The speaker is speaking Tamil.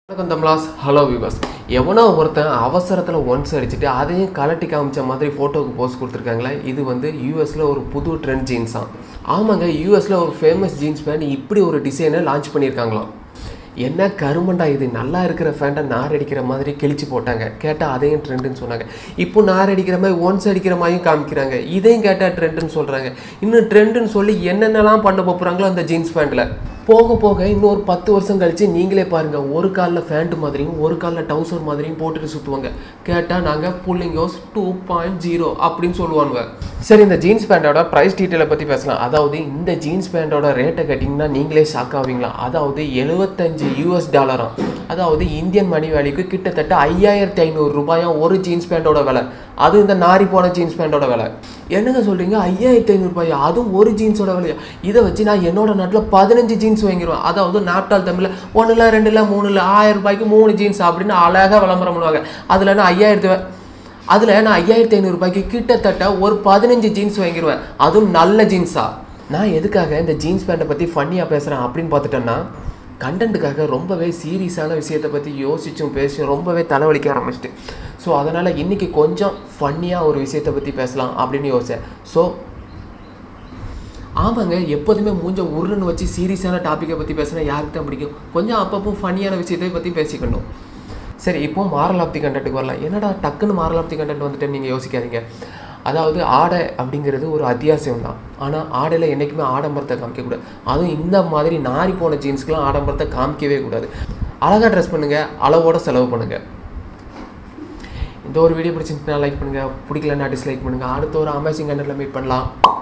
வணக்கம் தம்லாஸ் ஹலோ விவாஸ் எவனோ ஒருத்தன் அவசரத்தில் ஒன்ஸ் அடிச்சுட்டு அதையும் கலட்டி காமிச்ச மாதிரி ஃபோட்டோவுக்கு போஸ்ட் கொடுத்துருக்காங்களே இது வந்து யூஎஸில் ஒரு புது ட்ரெண்ட் ஜீன்ஸாம் ஆமாங்க யூஎஸில் ஒரு ஃபேமஸ் ஜீன்ஸ் பேண்ட் இப்படி ஒரு டிசைனை லான்ச் பண்ணியிருக்காங்களாம் என்ன கருமண்டா இது நல்லா இருக்கிற ஃபேண்டை நார் அடிக்கிற மாதிரி கிழிச்சு போட்டாங்க கேட்டால் அதையும் ட்ரெண்டுன்னு சொன்னாங்க இப்போ நார் அடிக்கிற மாதிரி ஒன்ஸ் அடிக்கிற மாதிரியும் காமிக்கிறாங்க இதையும் கேட்டால் ட்ரெண்டுன்னு சொல்கிறாங்க இன்னும் ட்ரெண்டுன்னு சொல்லி என்னென்னலாம் பண்ண போகிறாங்களோ அந்த ஜீன்ஸ் பேண்ட்டில் போக போக இன்னொரு பத்து வருஷம் கழிச்சு நீங்களே பாருங்க ஒரு காலில் ஃபேண்ட் மாதிரியும் ஒரு காலில் டவுசர் மாதிரியும் போட்டுட்டு சுற்றுவாங்க கேட்டால் நாங்கள் புல்லிங்கோஸ் டூ பாயிண்ட் ஜீரோ அப்படின்னு சொல்லுவாங்க சரி இந்த ஜீன்ஸ் பேண்டோட ப்ரைஸ் டீட்டெயிலை பற்றி பேசலாம் அதாவது இந்த ஜீன்ஸ் பேண்டோட ரேட்டை கட்டிங்கன்னா நீங்களே ஷாக் ஆவீங்களா அதாவது எழுபத்தஞ்சு யூஎஸ் டாலராம் அதாவது இந்தியன் மணி வேல்யூக்கு கிட்டத்தட்ட ஐயாயிரத்தி ஐநூறு ரூபாயும் ஒரு ஜீன்ஸ் பேண்டோட விலை அது இந்த நாரி போன ஜீன்ஸ் பேண்டோட விலை என்னங்க சொல்கிறீங்க ஐயாயிரத்தி ஐநூறுபாயா அதுவும் ஒரு ஜீன்ஸோட விலையா இதை வச்சு நான் என்னோட நாட்டில் பதினஞ்சு ஜீன்ஸ் வாங்கிடுவேன் அதாவது நாப்டால் தமிழில் ஒன்றில் ரெண்டில் மூணில் ஆயிரம் ரூபாய்க்கு மூணு ஜீன்ஸ் அப்படின்னு அழகாக விளம்பரம் பண்ணுவாங்க அதில் நான் ஐயாயிரத்து அதில் நான் ஐயாயிரத்தி ஐநூறுபாய்க்கு கிட்டத்தட்ட ஒரு பதினஞ்சு ஜீன்ஸ் வாங்கிடுவேன் அதுவும் நல்ல ஜீன்ஸா நான் எதுக்காக இந்த ஜீன்ஸ் பேண்ட்டை பற்றி ஃபன்னியாக பேசுகிறேன் அப்படின்னு பார்த்துட்டேன்னா கண்டென்ட்டுக்காக ரொம்பவே சீரியஸான விஷயத்தை பற்றி யோசிச்சும் பேசி ரொம்பவே தலைவலிக்க ஆரம்பிச்சிட்டு ஸோ அதனால் இன்றைக்கி கொஞ்சம் ஃபன்னியாக ஒரு விஷயத்தை பற்றி பேசலாம் அப்படின்னு யோசிச்சேன் ஸோ ஆமாங்க எப்போதுமே மூஞ்ச உருன்னு வச்சு சீரியஸான டாப்பிக்கை பற்றி பேசினா யாருக்கு தான் பிடிக்கும் கொஞ்சம் அப்பப்போ ஃபன்னியான விஷயத்தை பற்றி பேசிக்கணும் சரி இப்போ மாரல் ஆஃப் தி கண்டென்ட்டுக்கு வரலாம் என்னடா டக்குன்னு மாரல் ஆஃப் தி கண்டென்ட் வந்துட்டு நீங்கள் யோசிக்காதீங்க அதாவது ஆடை அப்படிங்கிறது ஒரு அத்தியாவசியம் தான் ஆனால் ஆடையில் என்றைக்குமே ஆடம்பரத்தை காமிக்கக்கூடாது அதுவும் இந்த மாதிரி நாரி போன ஜீன்ஸ்க்கெலாம் ஆடம்பரத்தை காமிக்கவே கூடாது அழகாக ட்ரெஸ் பண்ணுங்கள் அளவோட செலவு பண்ணுங்கள் இந்த ஒரு வீடியோ பிடிச்சிருந்துச்சுன்னா லைக் பண்ணுங்கள் பிடிக்கலன்னா டிஸ்லைக் பண்ணுங்கள் அடுத்த ஒரு அமேசிங் கண்டென்ட்டில் மீட் பண்ணலாம்